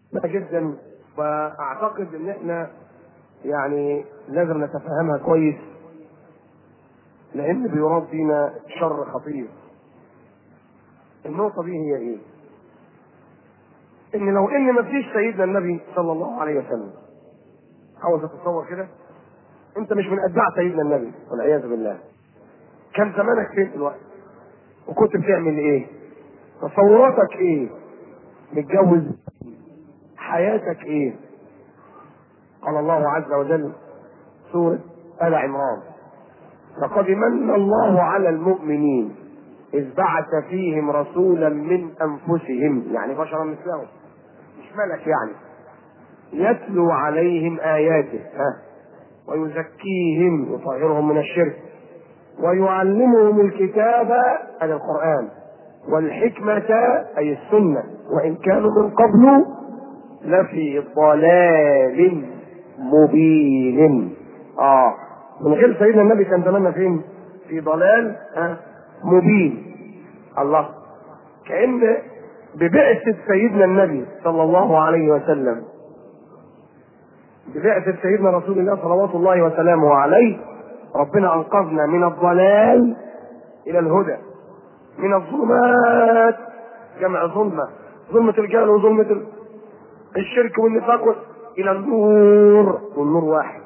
جدا واعتقد ان احنا يعني لازم نتفهمها كويس لان بيراد بينا شر خطير النقطه دي هي ايه ان لو ان مفيش سيدنا النبي صلى الله عليه وسلم عاوز اتصور كده انت مش من اتباع سيدنا النبي والعياذ بالله كان زمانك فين دلوقتي وكنت بتعمل ايه تصوراتك ايه متجوز حياتك ايه قال الله عز وجل سورة آل عمران لقد من الله على المؤمنين إذ بعث فيهم رسولا من أنفسهم يعني بشرا مثلهم مش ملك يعني يتلو عليهم آياته ها ويزكيهم يطهرهم من الشرك ويعلمهم الكتاب أي القرآن والحكمة أي السنة وإن كانوا من قبل لفي ضلال مبين آه من غير سيدنا النبي كان زماننا فين؟ في ضلال آه مبين الله كأن ببعثة سيدنا النبي صلى الله عليه وسلم ببعثة سيدنا رسول الله صلوات الله وسلامه عليه ربنا أنقذنا من الضلال إلى الهدى من الظلمات جمع ظلمة ظلمة الجهل وظلمة الشرك والنفاق إلى النور والنور واحد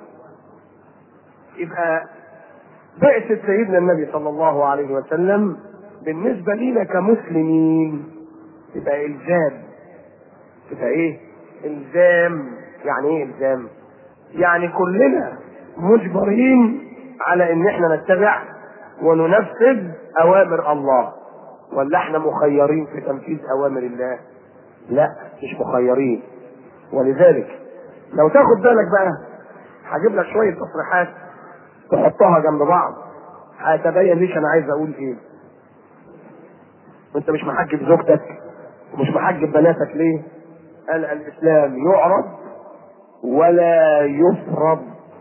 يبقى بعثة سيدنا النبي صلى الله عليه وسلم بالنسبة لنا كمسلمين تبقى إلزام تبقى إيه؟ إلزام يعني إيه إلزام؟ يعني كلنا مجبرين على إن إحنا نتبع وننفذ أوامر الله ولا إحنا مخيرين في تنفيذ أوامر الله؟ لا مش مخيرين ولذلك لو تاخد بالك بقى هجيب لك شوية تصريحات تحطها جنب بعض هتبين ليش انا عايز اقول ايه وانت مش محجب زوجتك ومش محجب بناتك ليه قال الاسلام يعرض ولا يفرض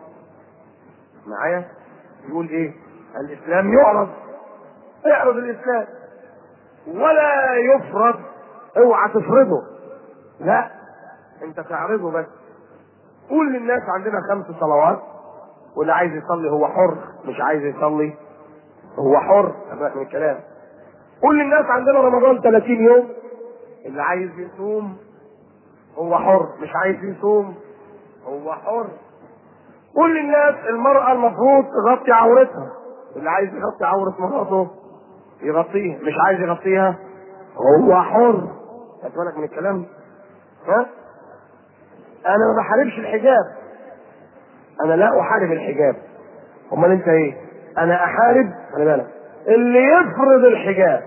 معايا يقول ايه الاسلام يعرض اعرض الاسلام ولا يفرض اوعى تفرضه لا انت تعرضه بس قول للناس عندنا خمس صلوات واللي عايز يصلي هو حر مش عايز يصلي هو حر أبقى من الكلام قول للناس عندنا رمضان 30 يوم اللي عايز يصوم هو حر مش عايز يصوم هو حر قول للناس المرأة المفروض تغطي عورتها اللي عايز يغطي عورة مراته يغطيها مش عايز يغطيها هو حر خد بالك من الكلام ها انا ما بحاربش الحجاب انا لا احارب الحجاب امال انت ايه انا احارب خلي بالك اللي يفرض الحجاب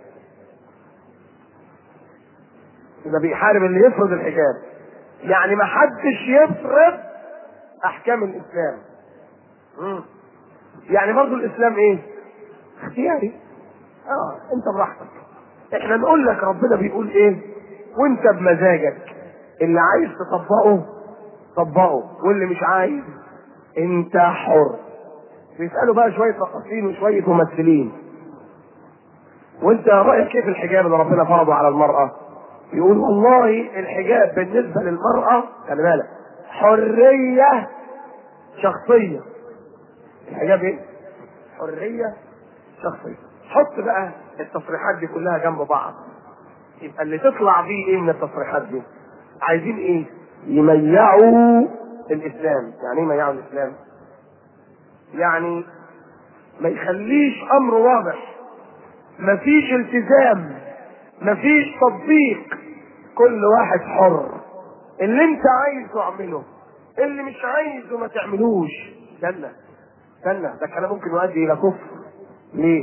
ده بيحارب اللي يفرض الحجاب يعني ما حدش يفرض احكام الاسلام مم. يعني برضو الاسلام ايه اختياري اه انت براحتك احنا نقول لك ربنا بيقول ايه وانت بمزاجك اللي عايز تطبقه طبقه واللي مش عايز انت حر بيسالوا بقى شويه رقاصين وشويه ممثلين وانت رايك ايه في الحجاب اللي ربنا فرضه على المراه يقول والله الحجاب بالنسبه للمراه خلي بالك حريه شخصيه الحجاب ايه حريه شخصيه حط بقى التصريحات دي كلها جنب بعض يبقى اللي تطلع بيه ايه من التصريحات دي عايزين ايه يميعوا الاسلام يعني ايه يميعوا الاسلام يعني ما يخليش امر واضح مفيش التزام مفيش تطبيق كل واحد حر اللي انت عايزه اعمله اللي مش عايزه ما تعملوش استنى استنى ده كلام ممكن يؤدي الى كفر ليه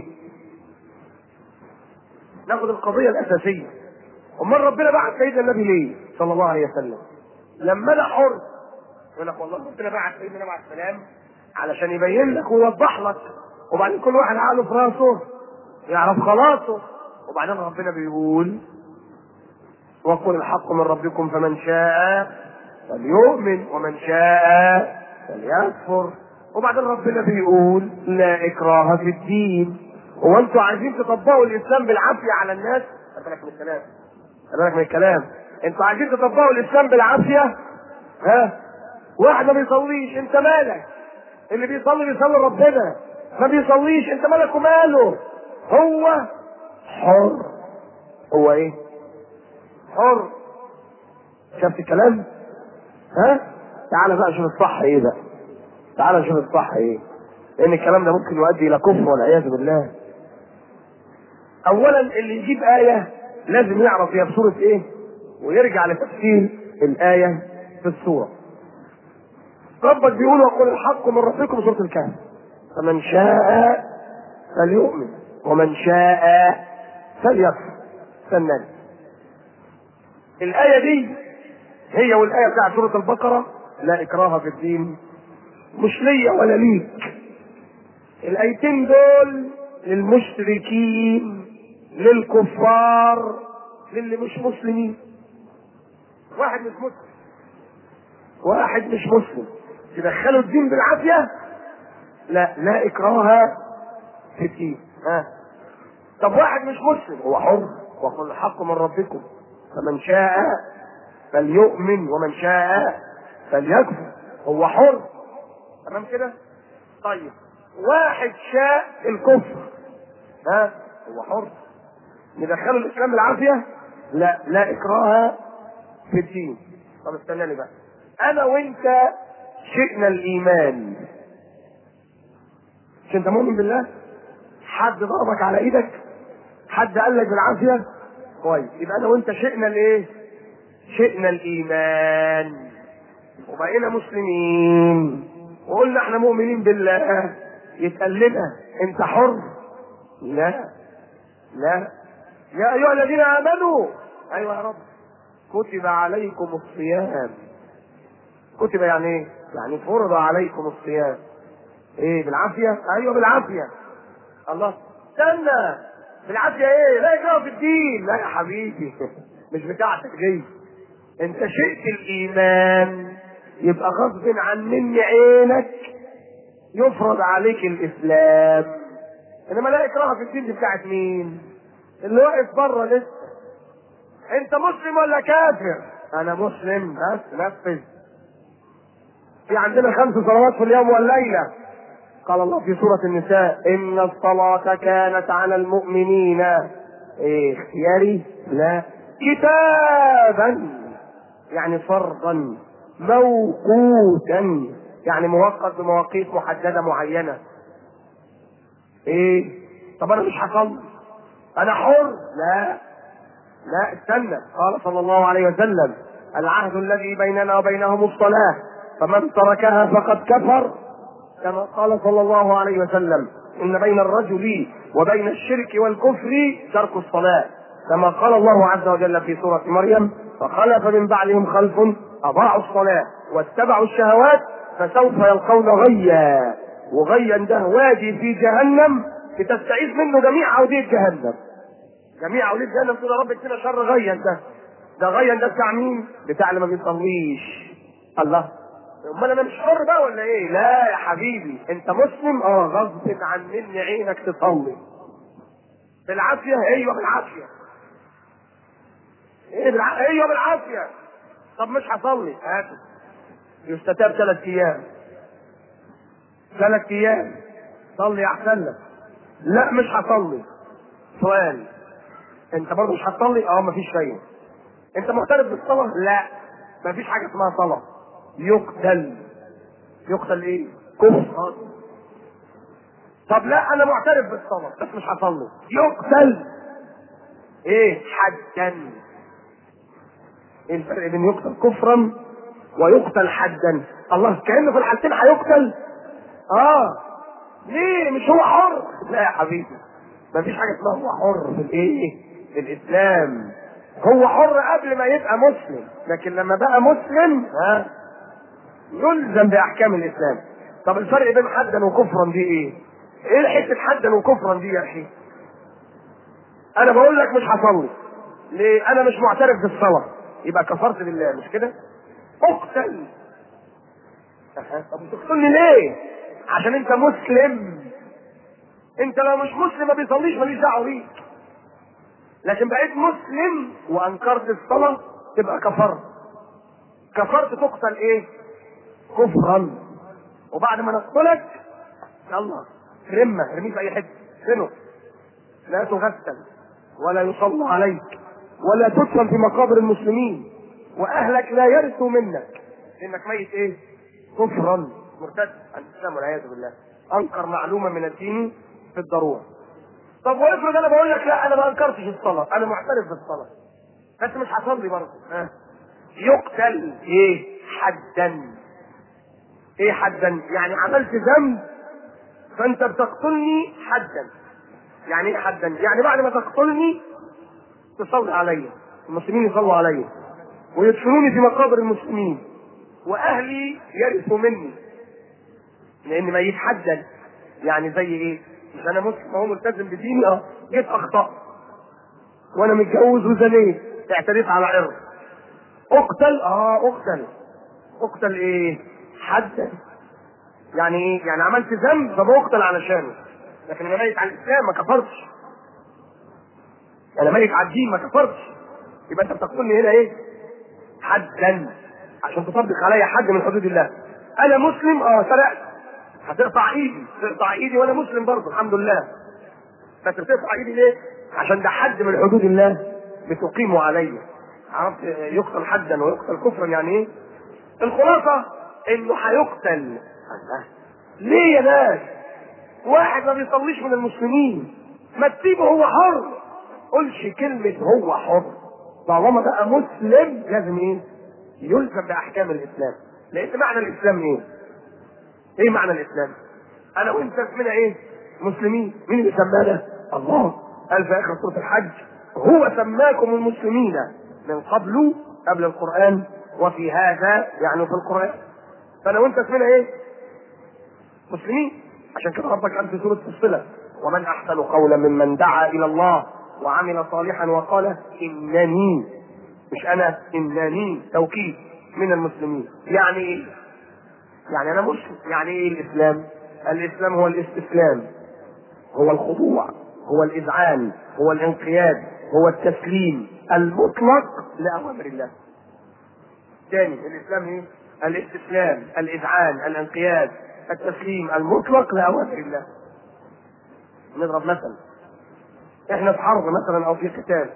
ناخد القضيه الاساسيه امال ربنا بعت سيدنا النبي ليه صلى الله عليه وسلم لما انا حر يقول لك والله ربنا بعت سيدنا النبي عليه السلام علشان يبين لك ويوضح لك وبعدين كل واحد عقله في راسه يعرف خلاصه وبعدين ربنا بيقول وقل الحق من ربكم فمن شاء فليؤمن ومن شاء فليكفر وبعدين ربنا بيقول لا اكراه في الدين هو انتوا عايزين تطبقوا الاسلام بالعافيه على الناس خد بالك من الكلام خد بالك من الكلام انتوا عايزين تطبقوا الاسلام بالعافيه ها واحد ما بيصليش انت مالك اللي بيصلي بيصلي ربنا ما بيصليش انت مالك وماله هو حر هو ايه حر شفت الكلام ها تعال بقى شوف الصح ايه بقى تعال شوف الصح ايه لان الكلام ده ممكن يؤدي الى كفر والعياذ بالله اولا اللي يجيب ايه لازم يعرف هي بسوره ايه ويرجع لتفسير الايه في السوره ربك بيقول وقل الحق من ربكم سوره الكهف فمن شاء فليؤمن ومن شاء فليكفر استنى الآية دي هي والآية بتاعت سورة البقرة لا إكراه في الدين مش ليا ولا ليك الآيتين دول للمشركين للكفار للي مش مسلمين واحد مش مسلم واحد مش مسلم تدخلوا الدين بالعافية لا لا إكراه في الدين ها طب واحد مش مسلم هو حر وقل الحق من ربكم فمن شاء فليؤمن ومن شاء فليكفر هو حر تمام كده طيب واحد شاء الكفر ها هو حر ندخله الاسلام بالعافيه لا لا اكراه في الدين طب استناني بقى انا وانت شئنا الايمان مش انت مؤمن بالله حد ضربك على ايدك حد قال لك بالعافيه كويس يبقى انا وانت شئنا الايه شئنا الايمان وبقينا مسلمين وقلنا احنا مؤمنين بالله يتقال لنا انت حر لا لا يا ايها الذين امنوا ايوه يا رب كتب عليكم الصيام كتب يعني ايه يعني فرض عليكم الصيام ايه بالعافيه ايوه بالعافيه الله استنى بالعافيه ايه لا اكراه في الدين لا يا حبيبي مش بتاعتك دي انت شئت الايمان يبقى غصب عن مني عينك يفرض عليك الاسلام انما لا اكراه في الدين دي بتاعت مين اللي واقف بره لسه انت مسلم ولا كافر انا مسلم بس نفذ في عندنا خمس صلوات في اليوم والليله قال الله في سورة النساء إن الصلاة كانت على المؤمنين إيه اختياري لا كتابا يعني فرضا موقوتا يعني موقت بمواقيت محددة معينة ايه طب انا مش هصلي انا حر لا لا استنى قال صلى الله عليه وسلم العهد الذي بيننا وبينهم الصلاة فمن تركها فقد كفر كما قال صلى الله عليه وسلم ان بين الرجل وبين الشرك والكفر ترك الصلاه كما قال الله عز وجل في سوره مريم فخلف من بعدهم خلف اضاعوا الصلاه واتبعوا الشهوات فسوف يلقون غيا وغيا ده وادي في جهنم بتستعيذ منه جميع اوديه جهنم جميع اوديه جهنم تقول يا رب اكفينا شر غيا ده ده غيا ده بتاع مين؟ بتاع اللي ما بيصليش الله امال انا مش حر بقى ولا ايه؟ لا يا حبيبي انت مسلم اه غصب عن مني عينك تصلي. بالعافيه ايوه بالعافيه. ايه بالع... ايوه بالعافيه. طب مش هصلي هاته. يستتاب ثلاث ايام. ثلاث ايام. صلي احسن لك. لا مش هصلي. سؤال انت برضه مش هتصلي؟ اه مفيش فايده. انت معترف بالصلاه؟ لا مفيش حاجه اسمها صلاه. يقتل يقتل ايه كفرا طب لا انا معترف بالصلاة بس مش هصلي يقتل ايه حدا ايه الفرق بين يقتل كفرا ويقتل حدا الله كانه في الحالتين هيقتل اه ليه مش هو حر لا يا حبيبي مفيش حاجه اسمها هو حر في الايه في الاسلام هو حر قبل ما يبقى مسلم لكن لما بقى مسلم ها يلزم باحكام الاسلام طب الفرق بين حدا وكفرا دي ايه ايه حته حدا وكفرا دي يا اخي انا بقول لك مش هصلي ليه انا مش معترف بالصلاه يبقى كفرت بالله مش كده اقتل طب تقتلني ليه عشان انت مسلم انت لو مش مسلم ما بيصليش ماليش دعوه بيك لكن بقيت مسلم وانكرت الصلاه تبقى كفرت كفرت تقتل ايه كفرا وبعد ما نقتلك يلا رمه ارميه في اي حته سنه لا تغسل ولا يصلى عليك ولا تدفن في مقابر المسلمين واهلك لا يرثوا منك انك ميت ايه كفرا مرتد عن الاسلام والعياذ بالله انكر معلومه من الدين في الضروره طب وافرض انا بقول لك لا انا ما انكرتش الصلاه انا معترف بالصلاه بس مش هصلي برضه ها يقتل ايه حدا ايه حدا يعني عملت ذنب فانت بتقتلني حدا يعني ايه حدا يعني بعد ما تقتلني تصلي علي المسلمين يصلوا علي ويدفنوني في مقابر المسلمين واهلي يرثوا مني لان ميت حدا يعني زي ايه مش انا مسلم اهو ملتزم بديني اه جيت اخطا وانا متجوز وزنيت اعتديت على عرض اقتل اه اقتل اقتل ايه حدا يعني ايه يعني عملت ذنب فبقتل علشانه لكن انا ميت على الاسلام ما كفرتش انا ميت على الدين ما كفرتش يبقى انت بتقتلني هنا ايه حدا عشان تطبق عليا حد من حدود الله انا مسلم اه سرقت هتقطع ايدي تقطع ايدي وانا مسلم برضه الحمد لله بس بتقطع ايدي ليه عشان ده حد من حدود الله بتقيمه عليا عرفت يقتل حدا ويقتل كفرا يعني ايه الخلاصه انه هيقتل الله ليه يا ناس واحد ما بيصليش من المسلمين ما تسيبه هو حر قولش كلمة هو حر طالما بقى مسلم لازم ايه يلزم باحكام الاسلام لان معنى الاسلام ايه ايه معنى الاسلام انا وانت اسمنا ايه مسلمين مين اللي سمانا الله قال في اخر سوره الحج هو سماكم المسلمين من قبل قبل القران وفي هذا يعني في القران فانا وانت اسمنا ايه مسلمين عشان كده ربك قال في سوره الصله ومن احسن قولا ممن دعا الى الله وعمل صالحا وقال انني مش انا انني توكيد من المسلمين يعني ايه يعني انا مسلم يعني ايه الاسلام الاسلام هو الاستسلام هو الخضوع هو الاذعان هو الانقياد هو التسليم المطلق لاوامر الله تاني الاسلام ايه الاستسلام الاذعان الانقياد التسليم المطلق لاوامر الله نضرب مثل احنا في حرب مثلا او في قتال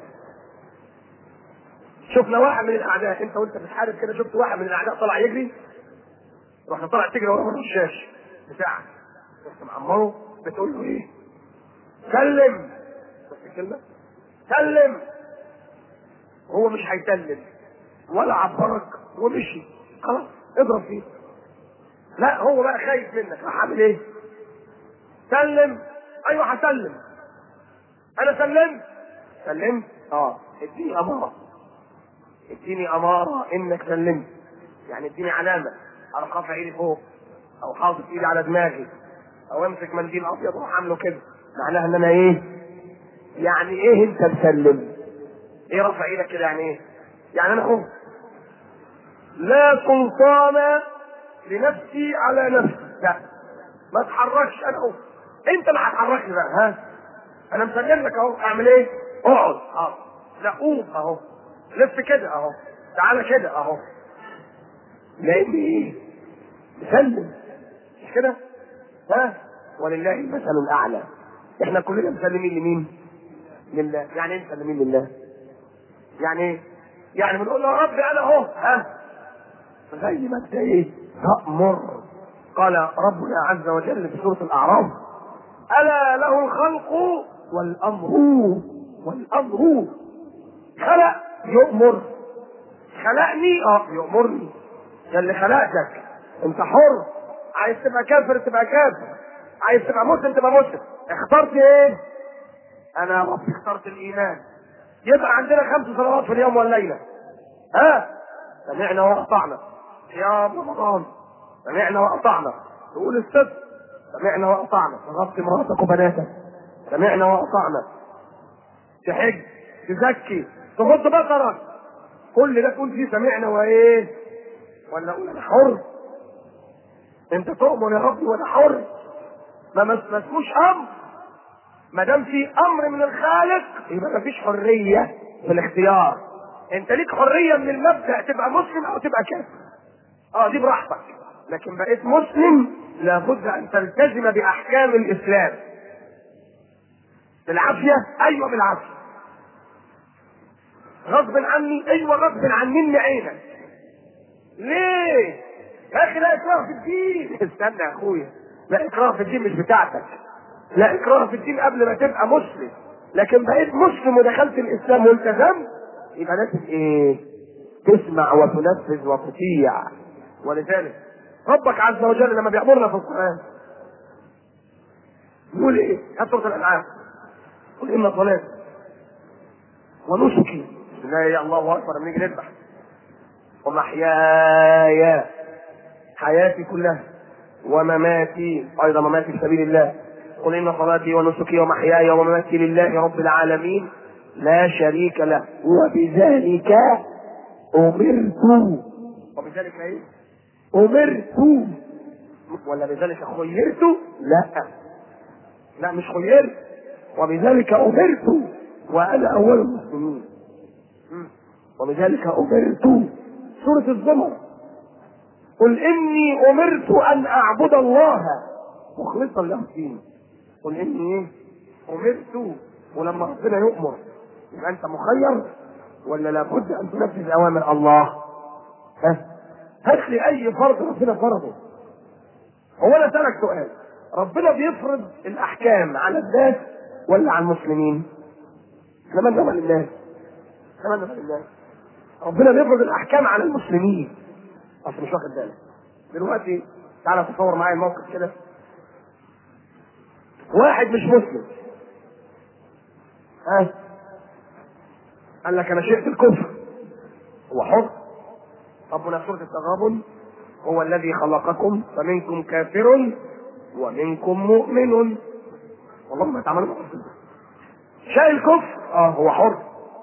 شفنا واحد من الاعداء انت وانت بتحارب كده شفت واحد من الاعداء طلع يجري رحت طالع تجري وراه الرشاش بتاعك رحت معمره بتقول له ايه؟ سلم بس الكلمه سلم هو مش هيسلم ولا عبرك ومشي خلاص اضرب فيه لا هو بقى خايف منك راح عامل ايه؟ سلم ايوه هسلم انا سلمت سلمت اه اديني اماره اديني اماره انك سلمت يعني اديني علامه اروح رافع ايدي فوق او حاطط ايدي على دماغي او امسك منديل ابيض واروح عامله كده معناها ان انا ايه يعني ايه انت مسلم ايه رافع ايدك كده يعني ايه يعني انا اهو لا سلطان لنفسي على نفسي لا ما اتحركش انا اهو انت اللي هتحركني بقى ها انا مسلم لك اهو اعمل ايه اقعد اه لا قوم اهو لف كده اهو تعالى كده اهو لان ايه مسلم مش كده ها ولله المثل الاعلى احنا كلنا مسلمين لمين لله يعني ايه مسلمين لله يعني ايه يعني بنقول له يا رب انا اهو ها زي ما انت ايه تأمر قال ربنا عز وجل في سورة الأعراف ألا له الخلق والأمر والأمر خلق يؤمر خلقني اه يؤمرني ده اللي خلقتك انت حر عايز تبقى كافر تبقى كافر عايز تبقى مسلم تبقى مسلم اخترت ايه انا يا رب اخترت الايمان يبقى عندنا خمس صلوات في اليوم والليله ها سمعنا واطعنا يا رمضان سمعنا واطعنا تقول الصدق سمعنا واطعنا تغطي مراتك وبناتك سمعنا واطعنا تحج تزكي تغض بصرك كل ده تقول فيه سمعنا وايه ولا اقول انا حر انت تؤمر يا ربي وانا حر ما ما اسموش امر ما دام في امر من الخالق يبقى ما فيش حريه في الاختيار انت ليك حريه من المبدا تبقى مسلم او تبقى كافر اه دي براحتك لكن بقيت مسلم لابد ان تلتزم باحكام الاسلام بالعافيه ايوه بالعافيه غصب عني ايوه غصب عن مني عينك ليه يا اخي لا اكراه في الدين استنى يا اخويا لا اكراه في الدين مش بتاعتك لا اكراه في الدين قبل ما تبقى مسلم لكن بقيت مسلم ودخلت الاسلام والتزمت يبقى لازم ايه تسمع وتنفذ وتطيع ولذلك ربك عز وجل لما بيأمرنا في القرآن يقول ايه؟ هات سورة الأنعام قل إن صلاتي ونسكي لا يا الله أكبر لما نيجي نذبح ومحياي حياتي كلها ومماتي أيضا مماتي في سبيل الله قل إن صلاتي ونسكي ومحياي ومماتي لله رب العالمين لا شريك له وبذلك أمرت وبذلك إيه؟ أمرت ولا بذلك خيرت؟ لا لا مش خيرت وبذلك أمرت وأنا أول المسلمين وبذلك أمرت سورة الزمر قل إني أمرت أن أعبد الله مخلصا له الدين قل إني إيه؟ أمرت ولما ربنا يؤمر يبقى أنت مخير ولا لابد أن تنفذ أوامر الله؟ ها؟ هات لي أي فرض ربنا فرضه هو أنا أسألك سؤال ربنا بيفرض الأحكام على الناس ولا على المسلمين؟ كمان ده للناس كمان ده للناس ربنا بيفرض الاحكام على المسلمين اصل مش واخد بالك دلوقتي تعالى تصور معايا الموقف كده واحد مش مسلم ها قال لك انا شئت الكفر هو حر ربنا سورة التغابن هو الذي خلقكم فمنكم كافر ومنكم مؤمن والله ما تعملوا شاء الكفر اه هو حر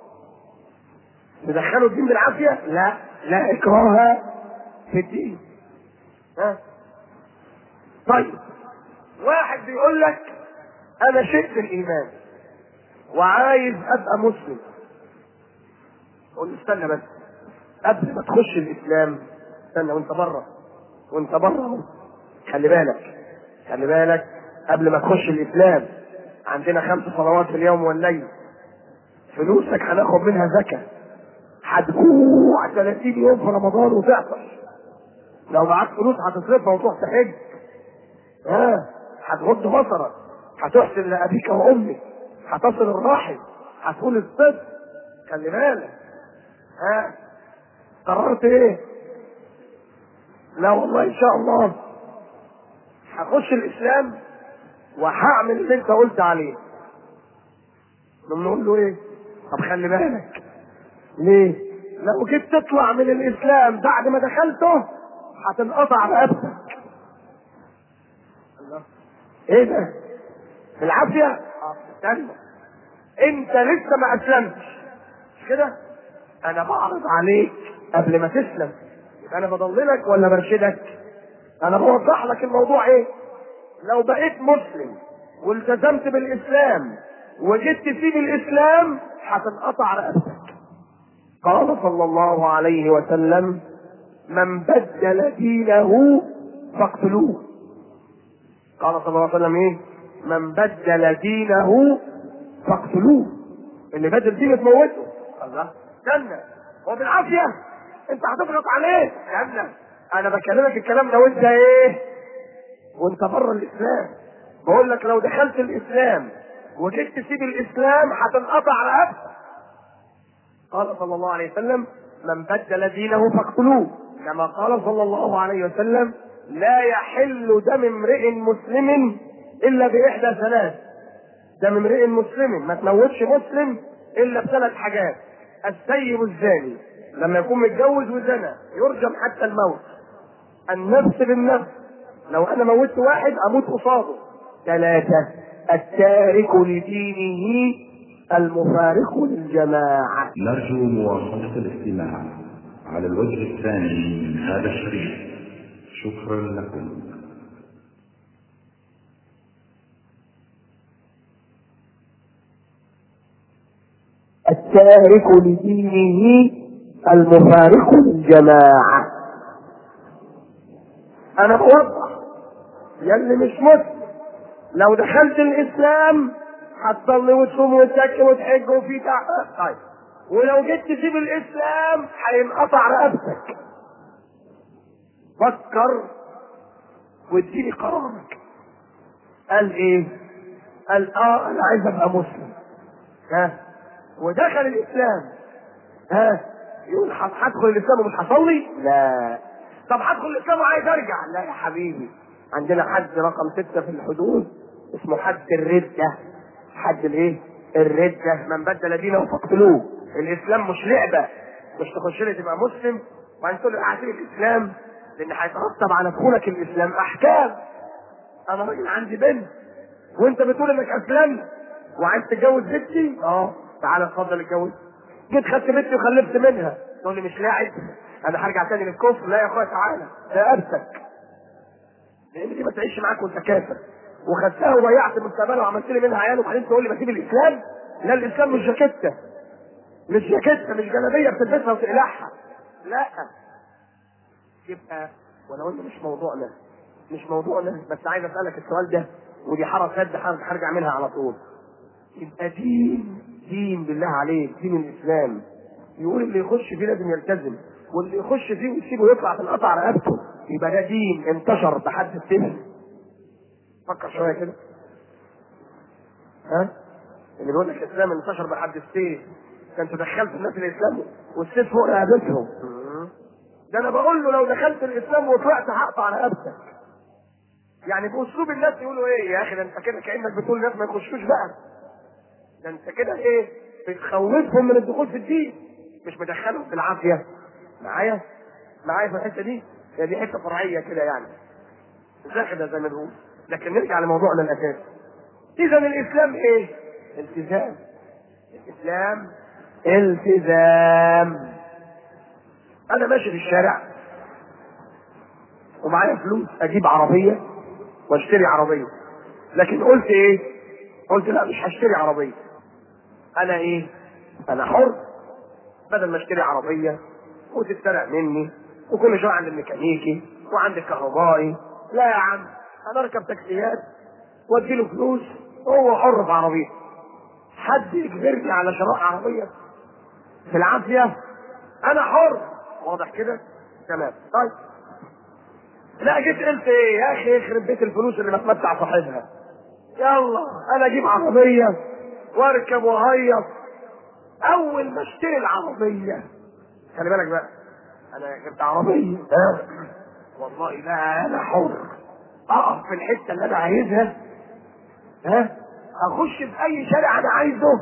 ندخله الدين بالعافيه لا لا اكراه في الدين ها طيب واحد بيقول لك انا شئت الايمان وعايز ابقى مسلم قول له استنى بس قبل ما تخش الاسلام استنى وانت بره وانت بره خلي بالك خلي بالك قبل ما تخش الاسلام عندنا خمس صلوات في اليوم والليل فلوسك هناخد منها زكاه هتجوع 30 يوم في رمضان وتعطش لو معاك فلوس هتصرفها وتروح تحج ها هتغض بصرك هتحسن لابيك وامك هتصل الرحم هتقول الصدق خلي بالك ها قررت ايه لا والله ان شاء الله هخش الاسلام وهعمل اللي انت قلت عليه نقول له ايه طب خلي بالك ليه لو جيت تطلع من الاسلام بعد ما دخلته هتنقطع رقبتك ايه ده بالعافيه اه استنى انت لسه ما اسلمتش مش كده انا بعرض عليك قبل ما تسلم يبقى انا بضللك ولا برشدك انا بوضح لك الموضوع ايه لو بقيت مسلم والتزمت بالاسلام وجيت تسيب الاسلام هتنقطع رقبتك قال صلى الله عليه وسلم من بدل دينه فاقتلوه قال صلى الله عليه وسلم ايه من بدل دينه فاقتلوه اللي بدل دينه تموته الله استنى هو بالعافيه انت هتضغط عليه استنى انا بكلمك الكلام ده وانت ايه وانت بره الاسلام بقول لك لو دخلت الاسلام وجيت تسيب الاسلام هتنقطع رقبتك قال صلى الله عليه وسلم من بدل دينه فاقتلوه كما قال صلى الله عليه وسلم لا يحل دم امرئ مسلم الا باحدى ثلاث دم امرئ مسلم ما تموتش مسلم الا بثلاث حاجات السيب الزاني لما يكون متجوز وزنى يرجم حتى الموت النفس بالنفس لو انا موتت واحد اموت قصاده ثلاثة التارك لدينه المفارق للجماعة نرجو مواصلة الاستماع على الوجه الثاني من هذا الشريط شكرا لكم التارك التارك لدينه المفارق للجماعة أنا بوضح يلي مش مسلم لو دخلت الإسلام هتصلي وتصوم وتزكي وتحج وفي تعب طيب ولو جيت تسيب الإسلام هينقطع رقبتك فكر واديني قرارك قال ايه قال اه انا عايز ابقى مسلم ها ودخل الاسلام ها يقول هدخل الاسلام ومش هصلي لا طب هدخل الاسلام وعايز ارجع لا يا حبيبي عندنا حد رقم ستة في الحدود اسمه حد الردة حد الايه الردة من بدل دينه فاقتلوه الاسلام مش لعبة مش تخش لي تبقى مسلم وبعدين تقول لي اعترف الاسلام لان هيترتب على دخولك الاسلام احكام انا راجل عندي بنت وانت بتقول انك اسلمت وعايز تتجوز بنتي اه تعالى اتفضل اتجوز جيت خدت بنتي وخلفت منها تقول لي مش لاعب انا هرجع تاني للكفر لا يا اخويا تعالى ده ابسك لان دي ما تعيش معاك وانت كافر وخدتها وضيعت مستقبلها وعملت لي منها عيال وبعدين تقول لي بسيب الاسلام لا الاسلام مش جاكيته مش جاكيته مش جلابيه بتلبسها وتقلعها لا يبقى ولو انه مش موضوعنا مش موضوعنا بس عايز اسالك السؤال ده ودي حرف رد هرجع منها على طول يبقى دين دين بالله عليك دين الاسلام يقول اللي يخش فيه لازم يلتزم واللي يخش فيه ويسيبه يطلع في القطع رقبته يبقى ده دين انتشر بحد السيف فكر شويه كده ها اللي بيقول لك الاسلام انتشر بحد السيف ده انت دخلت الناس الاسلام والسيف فوق رقبتهم ده انا بقول له لو دخلت الاسلام وطلعت هقطع رقبتك يعني باسلوب الناس يقولوا ايه يا اخي ده انت كده كانك بتقول الناس ما يخشوش بقى ده انت كده ايه بتخوفهم من الدخول في الدين مش مدخلهم بالعافيه معايا معايا في الحته دي هي دي حته فرعيه كده يعني زاخده زي ما بنقول لكن نرجع لموضوعنا الاساسي اذا الاسلام ايه التزام الاسلام التزام انا ماشي في الشارع ومعايا فلوس اجيب عربيه واشتري عربيه لكن قلت ايه قلت لا مش هشتري عربيه انا ايه انا حر بدل ما اشتري عربيه وتتسرق مني وكل شويه عند الميكانيكي وعند الكهربائي لا يا عم انا اركب تاكسيات وادي له فلوس وهو حر في عربيته حد يجبرني على شراء عربيه في العافيه انا حر واضح كده تمام طيب لا جيت قلت ايه يا اخي يخرب بيت الفلوس اللي بتمتع صاحبها يلا انا اجيب عربيه واركب وهيص اول ما اشتري العربيه خلي بالك بقى انا جبت عربيه آه. والله لا انا حر اقف في الحته اللي انا عايزها ها اخش في اي شارع انا عايزه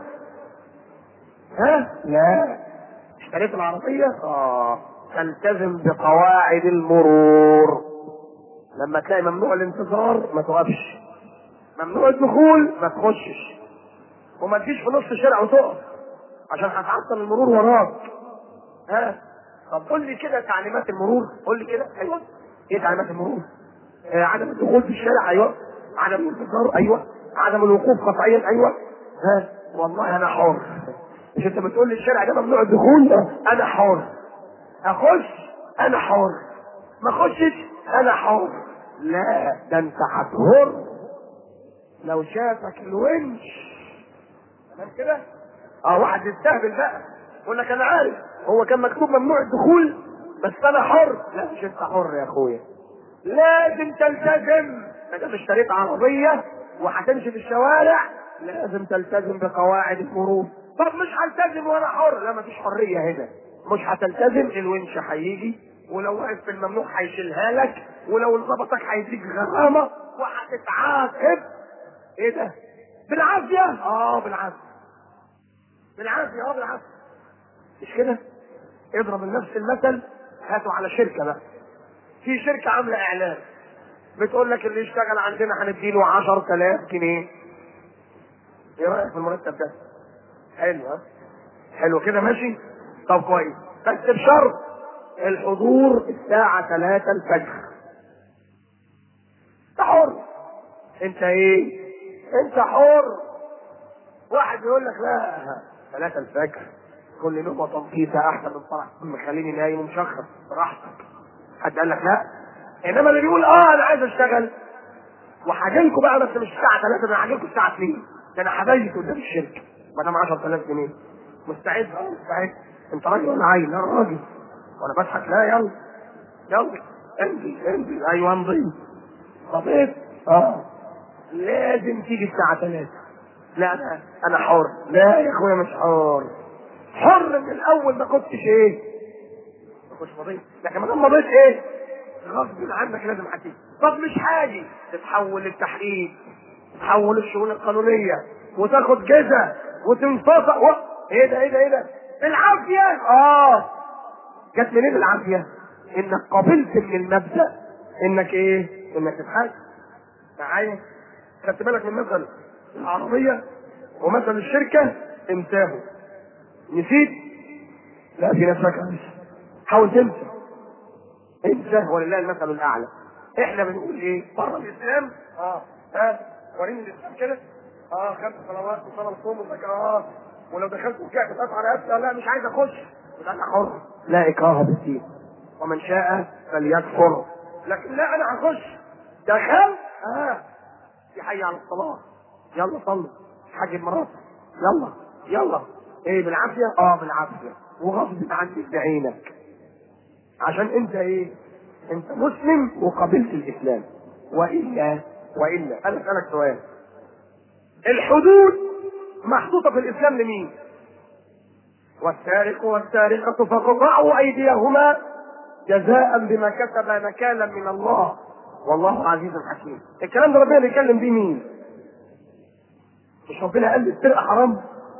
ها لا اشتريت العربيه اه تلتزم بقواعد المرور لما تلاقي ممنوع الانتظار ما توقفش ممنوع الدخول ما تخشش وما تجيش في نص الشارع وتقف عشان هتعطل المرور وراك ها طب قول لي كده تعليمات المرور قول لي كده ايوه ايه تعليمات المرور آه عدم الدخول في الشارع ايوه عدم الانتظار ايوه عدم الوقوف قطعيا ايوه ها والله انا حر مش انت بتقول لي الشارع ده ممنوع الدخول انا حر اخش انا حر ما اخشش انا حر لا ده انت هتهر لو شافك الونش تمام كده اه واحد يستهبل بقى يقول لك انا عارف هو كان مكتوب ممنوع الدخول بس انا حر لا مش انت حر يا اخويا لازم تلتزم ما دام اشتريت عربيه وهتمشي في الشوارع لازم تلتزم بقواعد المرور طب مش هلتزم وانا حر لا مفيش حريه هنا مش هتلتزم الونش هيجي ولو واقف في الممنوع هيشيلها لك ولو ظبطك هيديك غرامه وهتتعاقب ايه ده؟ بالعافيه؟ اه بالعافيه بالعافيه اه بالعافيه مش كده؟ اضرب لنفس المثل هاتوا على شركه بقى في شركه عامله اعلان بتقول لك اللي يشتغل عندنا هنديله 10000 جنيه ايه رايك في المرتب ده؟ حلو ها؟ حلو كده ماشي؟ طب كويس بس بشرط الحضور الساعة 3 الفجر انت حر انت ايه؟ انت حر واحد يقول لك لا 3 الفجر كل نومه تنطيطه احسن من فرح مخليني نايم ومشخص براحتك حد قال لك لا انما اللي بيقول اه انا عايز اشتغل وهاجيلكوا بقى بس مش الساعه 3 انا هاجيلكوا الساعه 2 ده انا هبيت قدام الشركه ما دام 10000 جنيه مستعد اه مستعد انت راجل ولا عيل لا راجل وانا بضحك لا يلا يلا انزل انزل ايوه امضي صديق اه لازم تيجي الساعه 3 لا انا انا حر لا يا اخويا مش حر حر من الاول ما كنتش ايه ما كنتش مضيت لكن ما دام مضيت ايه غصب عنك لازم هتيجي طب مش حاجي تتحول للتحقيق تتحول للشؤون القانونيه وتاخد جزء وتنفصل و... ايه ده ايه ده ايه ده العافيه اه جت منين العافيه انك قبلت من المبدا انك ايه انك تتحاسب معايا خدت بالك من مثل العربيه ومثل الشركه انتهوا نسيت لا في ناس فاكره حاول تنسى انسى ولله المثل الاعلى احنا بنقول ايه بره الاسلام اه ها وريني الاسلام كده اه خمس صلوات وصلاه الصوم والزكاه اه ولو دخلت وكعت تقطع رقبتي لا مش عايز اخش يبقى انا حر لا اكراه بالدين ومن شاء فليكفر لكن لا انا هخش دخلت اه في حي على الصلاه يلا صلي حاجب مراتك يلا يلا ايه بالعافيه اه بالعافيه وغصب عنك بعينك عشان انت ايه انت مسلم وقبلت الاسلام والا والا انا اسالك سؤال الحدود محطوطه في الاسلام لمين والسارق والسارقة فقطعوا أيديهما جزاء بما كسب نكالا من الله والله عزيز حكيم الكلام ده ربنا بيتكلم بيه مين مش ربنا قال السرقة حرام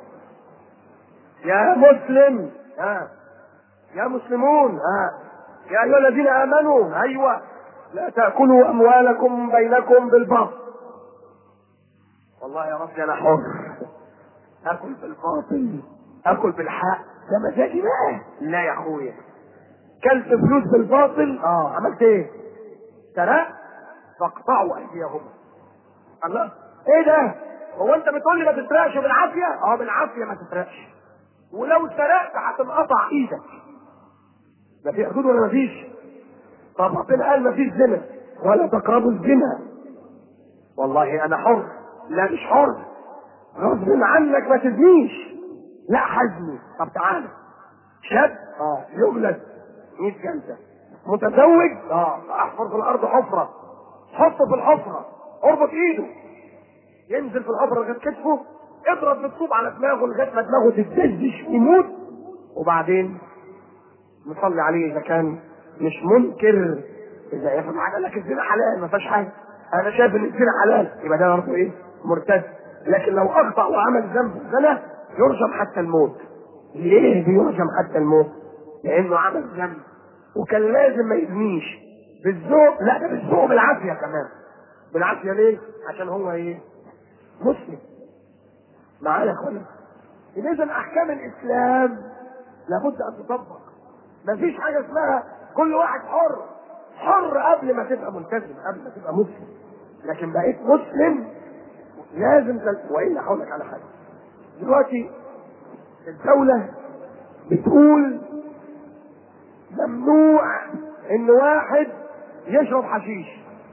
يا مسلم ها يا مسلمون ها يا ايها الذين امنوا ايوه لا تاكلوا اموالكم بينكم بالباطل والله يا ربي انا حر اكل بالباطل اكل بالحق ده مزاجي بقى لا يا اخويا كلت فلوس بالباطل اه عملت ايه سرقت فاقطعوا ايديهم الله ايه ده هو انت بتقول لي ما تسرقش بالعافيه اه بالعافيه ما تسرقش ولو سرقت هتنقطع ايدك ده في حدود ولا مفيش طب ربنا قال مفيش زنا ولا تقربوا الزنا والله انا حر لا مش حر غصب عنك ما تزنيش لا حزني طب تعالى شاب اه يجلد 100 جلده متزوج اه احفر في الارض حفره حطه في الحفره اربط ايده ينزل في الحفره لغايه كتفه اضرب بالطوب على دماغه لغايه ما دماغه تتدشدش ويموت وبعدين نصلي عليه اذا كان مش منكر اذا يفهم حاجه قال لك الزنا حلال ما فيهاش حاجه انا شايف ان الزنا حلال يبقى ده برضه ايه مرتد لكن لو اخطا وعمل ذنب زنا يرجم حتى الموت ليه بيرجم حتى الموت لانه عمل ذنب وكان لازم ما يزنيش بالذوق لا ده بالذوق بالعافيه كمان بالعافيه ليه عشان هو ايه مسلم معايا يا اخوانا اذا احكام الاسلام لابد ان تطبق مفيش حاجه اسمها كل واحد حر حر قبل ما تبقى ملتزم قبل ما تبقى مسلم لكن بقيت مسلم لازم تل... والا هقول لك على حاجه دلوقتي الدوله بتقول ممنوع ان واحد يشرب حشيش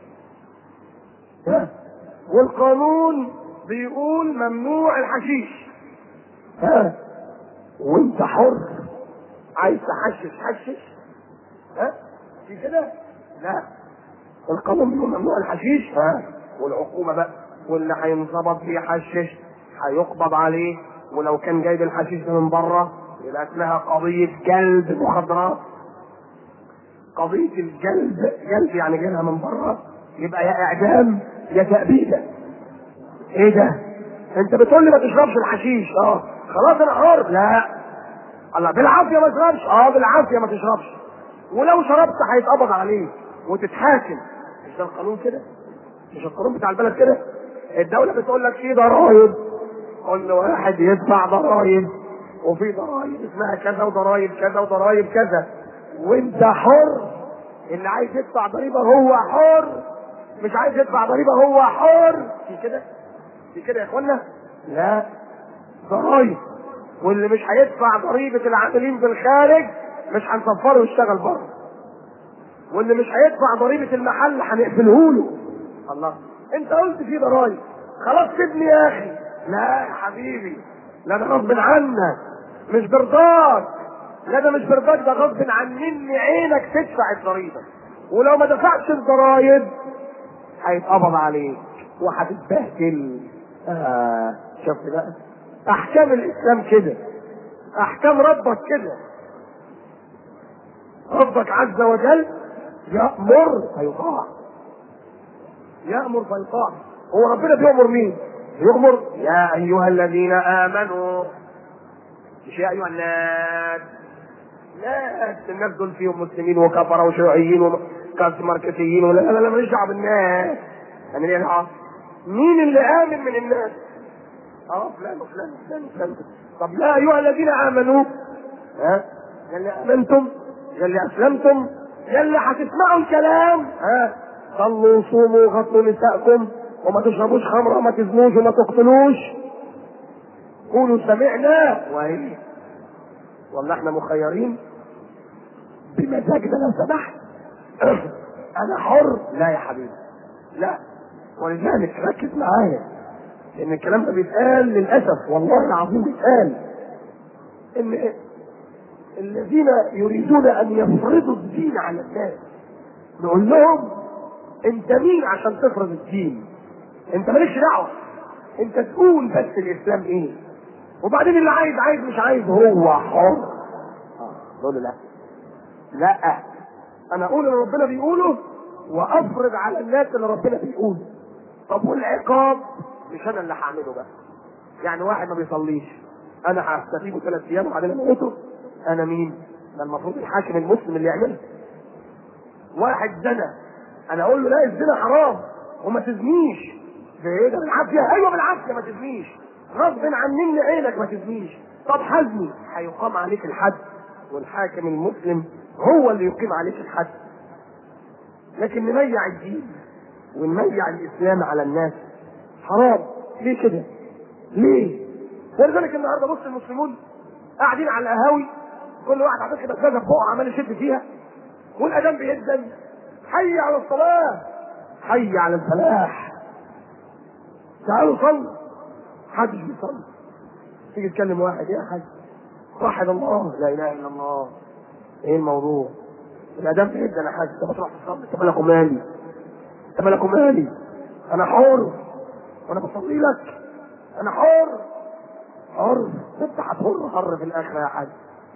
ها؟ والقانون بيقول ممنوع الحشيش ها وانت حر عايز تحشش حشش ها في كده لا القانون بيقول ممنوع الحشيش ها والعقوبه بقى واللي هينظبط بيحشش هيقبض عليه ولو كان جايب الحشيش ده من بره يبقى اسمها قضيه جلب مخدرات قضيه الجلب جلب يعني جايبها من بره يبقى يا اعدام يا تأبيدة ايه ده انت بتقول لي ما تشربش الحشيش اه خلاص انا حر لا الله بالعافيه ما تشربش اه بالعافيه ما تشربش ولو شربت هيتقبض عليك وتتحاكم مش ده القانون كده مش القانون بتاع البلد كده الدولة بتقول لك في ضرائب كل واحد يدفع ضرائب وفي ضرائب اسمها كذا وضرائب كذا وضرائب كذا وانت حر اللي عايز يدفع ضريبة هو حر مش عايز يدفع ضريبة هو حر في كده في كده يا اخوانا لا ضرائب واللي مش هيدفع ضريبه العاملين في الخارج مش هنسفره يشتغل بره واللي مش هيدفع ضريبه المحل هنقفله له الله انت قلت في ضرايب خلاص سيبني يا اخي لا يا حبيبي لا ده غصب عنك مش برضاك لا ده مش برضاك ده غصب عن مني عينك تدفع الضريبه ولو ما دفعتش الضرايب هيتقبض عليك وهتتبهدل آه شفت بقى احكام الاسلام كده احكام ربك كده ربك عز وجل يأمر فيطاع يأمر فيطاع هو ربنا بيأمر مين؟ يأمر يا أيها الذين آمنوا مش يا أيها الناس لا الناس دول فيهم مسلمين وكفرة وشيوعيين وكاسماركسيين ولا لا لا لا ماليش دعوة بالناس أنا ليه دعوة؟ مين اللي آمن من الناس؟ اه فلان وفلان وفلان وفلان طب يا أيها الذين آمنوا ها يا اللي آمنتم يا اللي أسلمتم يا اللي هتسمعوا الكلام ها صلوا وصوموا وغطوا نساءكم وما تشربوش خمرة وما تزنوش وما تقتلوش قولوا سمعنا وايه والله احنا مخيرين بمزاجنا لو سمحت انا حر لا يا حبيبي لا ولذلك ركز معايا لان الكلام ده بيتقال للاسف والله العظيم بيتقال ان الذين يريدون ان يفرضوا الدين على الناس نقول لهم انت مين عشان تفرض الدين انت مالكش دعوه انت تقول بس الاسلام ايه وبعدين اللي عايز عايز مش عايز هو حر نقول له لا لا انا اقول اللي ربنا بيقوله وافرض على الناس اللي ربنا بيقوله طب والعقاب مش انا اللي هعمله بقى يعني واحد ما بيصليش انا هستفيده ثلاث ايام وبعدين اموته انا مين؟ ده المفروض الحاكم المسلم اللي يعملها واحد زنى انا اقول له لا الزنا حرام وما تزنيش ده ايه ده بالعافيه ايوه بالعافيه ما تزنيش غصب عن مني عينك ما تزنيش طب حزني هيقام عليك الحد والحاكم المسلم هو اللي يقيم عليك الحد لكن نميع الدين ونميع الاسلام على الناس حرام ليه كده؟ ليه؟ ولذلك النهارده بص المسلمون قاعدين على القهاوي كل واحد حاطط كده كذا فوق عمال يشد فيها والاذان بيأذن حي على الصلاه حي على الفلاح تعالوا صلوا محدش بيصلي تيجي تكلم واحد يا حاج وحد الله لا اله الا الله ايه الموضوع؟ الاذان بيأذن يا حاج انت بتروح تصلي انت مالك ومالي انت مالك ومالي انا حر وانا بصلي لك انا حر حر انت هتحر حر في الاخره يا حاج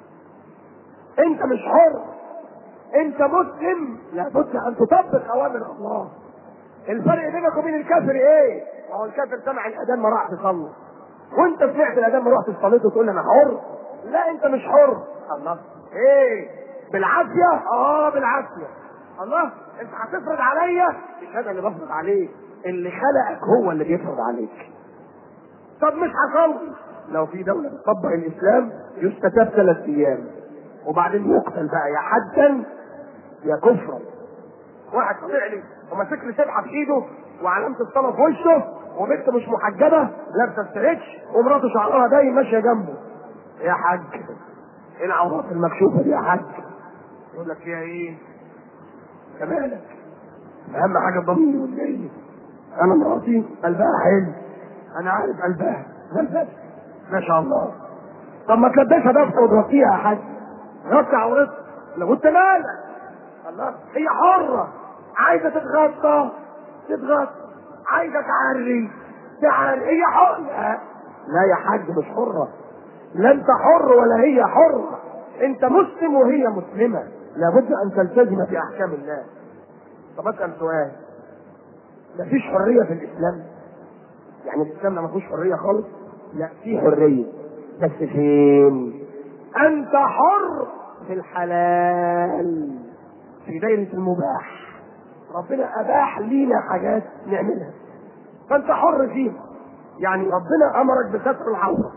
انت مش حر انت مسلم لابد ان تطبق اوامر الله الفرق بينك وبين الكافر ايه؟ ما هو الكافر سمع الاذان ما راح تصلي وانت سمعت الاذان ما رحت صليت وتقول انا حر لا انت مش حر الله ايه بالعافيه اه بالعافيه الله انت هتفرض عليا مش انا اللي بفرض عليك اللي خلقك هو اللي بيفرض عليك طب مش هصلي لو في دولة بتطبق الإسلام يستتاب ثلاث أيام وبعدين يقتل بقى يا حدا يا كفرا واحد طلع لي وماسك لي سبحة في إيده وعلامة الصلاة في وشه وبنت مش محجبة لابسة ستريتش ومراته شعرها باين ماشية جنبه يا حاج ايه العورات المكشوفة دي يا حاج يقول لك فيها ايه؟ كمالك أهم حاجة الضمير والنية أنا مراتي قلبها حلو أنا عارف قلبها بس ما شاء الله طب ما تلبسها دفة وتغطيها يا حاج غطي عورتها لو انت مالك الله هي حرة عايزة تتغطى تتغطى عايزة تعري تعري هي حرة لا يا حاج مش حرة لا انت حر ولا هي حرة انت مسلم وهي مسلمة لابد ان تلتزم باحكام الله طب اسال سؤال مفيش حرية في الاسلام يعني الاسلام ما فيهوش حرية خالص لا في حرية بس فين انت حر في الحلال في دايرة المباح ربنا اباح لينا حاجات نعملها فانت حر فيها يعني ربنا امرك بستر العورة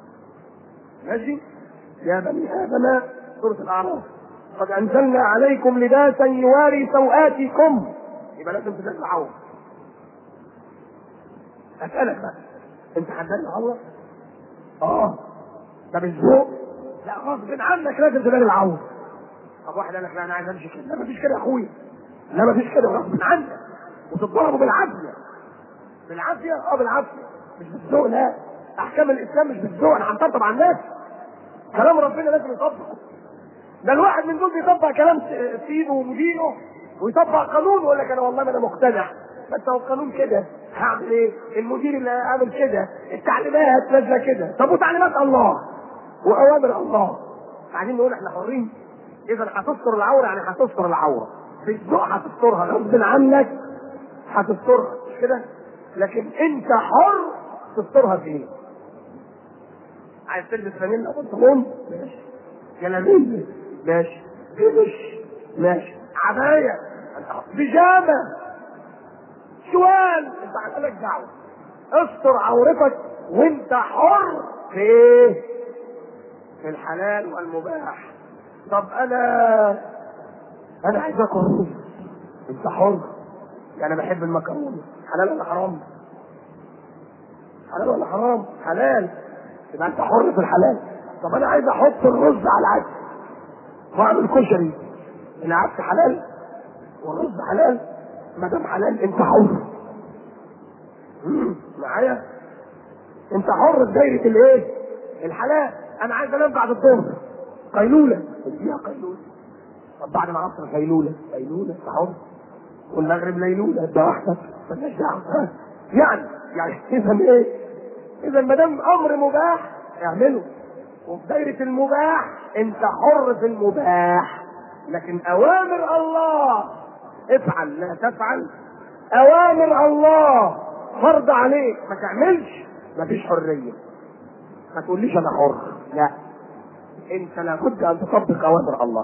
ماشي يا بني ادم سورة الاعراف قد انزلنا عليكم لباسا يواري سوآتكم يبقى لازم تستر العورة اسالك بقى انت حددت الله اه ده بالذوق لا غصب عنك لازم تبان العور طب واحد قال لك لا انا عايز امشي كده لا مفيش كده يا اخويا لا مفيش كده غصب عنك وتتضربوا بالعافيه بالعافيه اه بالعافيه مش بالذوق لا احكام الاسلام مش بالذوق انا هنطبطب على الناس كلام ربنا لازم يطبق ده الواحد من دول بيطبق كلام س- سيده ومديره ويطبق قانون ويقول لك انا والله ما انا مقتنع بس هو القانون كده هعمل ايه؟ المدير اللي عامل كده، التعليمات نازله كده، طب وتعليمات الله واوامر الله. بعدين نقول احنا حرين اذا هتستر العوره يعني هتستر العوره. في الذوق هتسترها غصب عنك هتسترها مش كده؟ لكن انت حر تسترها في ايه؟ عايز تلبس فانيلا وبنطلون ماشي جلابيه ماشي قمش ماشي عبايه بيجامه سؤال انت مالك دعوه استر عورتك وانت حر في ايه؟ في الحلال والمباح طب انا انا عايز اكل رز انت حر يعني بحب المكرونه حلال ولا حرام؟ حلال ولا حرام؟ حلال يبقى انت حر في الحلال طب انا عايز احط الرز على العدس واعمل كشري العدس حلال والرز حلال ما دام حلال انت حر مم، معايا انت حر في دايره الايه الحلال انا عايز انام بعد الظهر قيلوله اديها قيلوله طب بعد العصر قيلوله قيلوله انت حر والمغرب ليلوله ده واحده مالناش دعوه يعني يعني اذا ايه اذا ما دام امر مباح اعمله وفي دايره المباح انت حر في المباح لكن اوامر الله افعل لا تفعل اوامر الله فرض عليك ما تعملش مفيش حريه ما تقوليش انا حر لا انت لابد ان تطبق اوامر الله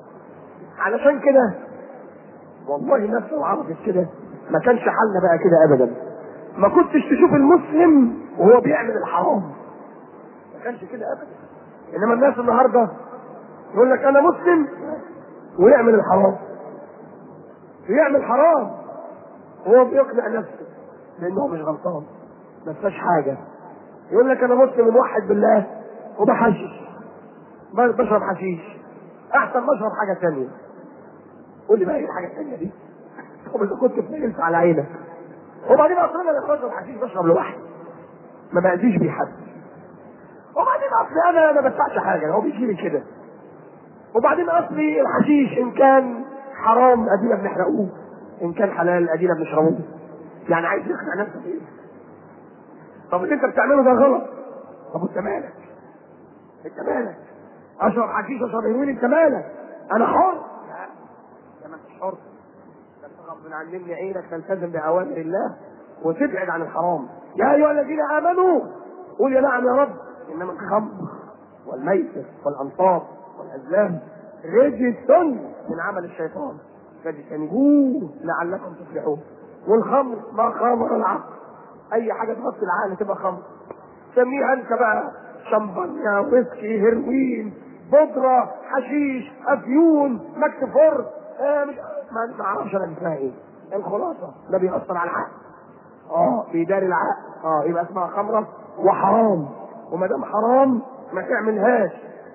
علشان كده والله الناس لو عرفت كده ما كانش حالنا بقى كده ابدا ما كنتش تشوف المسلم وهو بيعمل الحرام ما كانش كده ابدا انما الناس النهارده يقول لك انا مسلم ويعمل الحرام ويعمل حرام وهو بيقنع نفسه لانه مش غلطان ما فيهاش حاجه يقول لك انا مسلم موحد بالله وبحشش ب- بشرب حشيش احسن ما اشرب حاجه ثانيه قول لي بقى ايه الحاجه الثانيه دي طب اذا كنت بتجلس على عينك وبعدين اصلا انا لما بشرب حشيش بشرب لوحدي ما باذيش بيه حد وبعدين اصلي انا ما بدفعش حاجه هو بيجي لي كده وبعدين اصلي الحشيش ان كان حرام ادينا بنحرقوه ان كان حلال ادينا بنشربوه يعني عايز يقنع نفسك ايه طب اللي انت بتعمله ده غلط طب انت مالك انت مالك اشرب حشيش اشرب هيروين انت مالك انا حر لا يا ما انت حر بس غصب عن مني عينك تلتزم باوامر الله وتبعد عن الحرام يا ايها الذين امنوا قول يا نعم يا رب انما الخمر والميسر والانصاب والازلام رجس من عمل الشيطان فاجتنبوه لعلكم تفلحون والخمر ما خمر العقل اي حاجه تغطي العقل تبقى خمر سميها انت بقى شمبانيا ويسكي هيروين بودره حشيش افيون مكسفور آه مش ما ما اعرفش انا اسمها ايه الخلاصه ده بيأثر على العقل اه بيداري العقل اه يبقى اسمها خمره وحرام وما دام حرام ما تعملهاش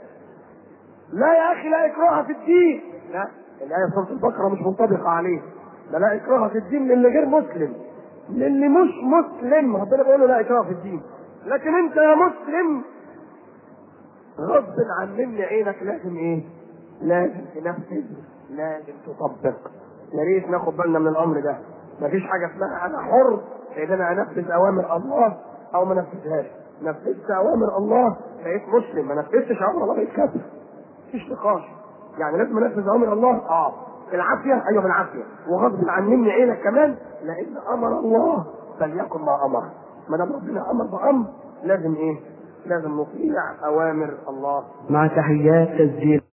لا يا اخي لا اكراه في الدين لا الايه في سوره البقره مش منطبقه عليه ده لا اكراه في الدين للي غير مسلم للي مش مسلم ربنا بيقول له لا اكراه في الدين لكن انت يا مسلم غصب عن مني عينك لازم ايه؟ لازم تنفذ لازم تطبق يا ريت ناخد بالنا من الامر ده مفيش حاجه اسمها انا حر ان انا انفذ اوامر الله او ما انفذهاش نفذت اوامر الله بقيت مسلم ما نفذتش اوامر الله بقيت كافر مفيش نقاش يعني لازم انفذ اوامر الله اه بالعافيه ايوه بالعافيه وغصب عن مني عينك كمان لان امر الله فليكن ما امر ما دام ربنا امر بامر لازم ايه؟ لازم نطيع اوامر الله مع تحيات تسجيل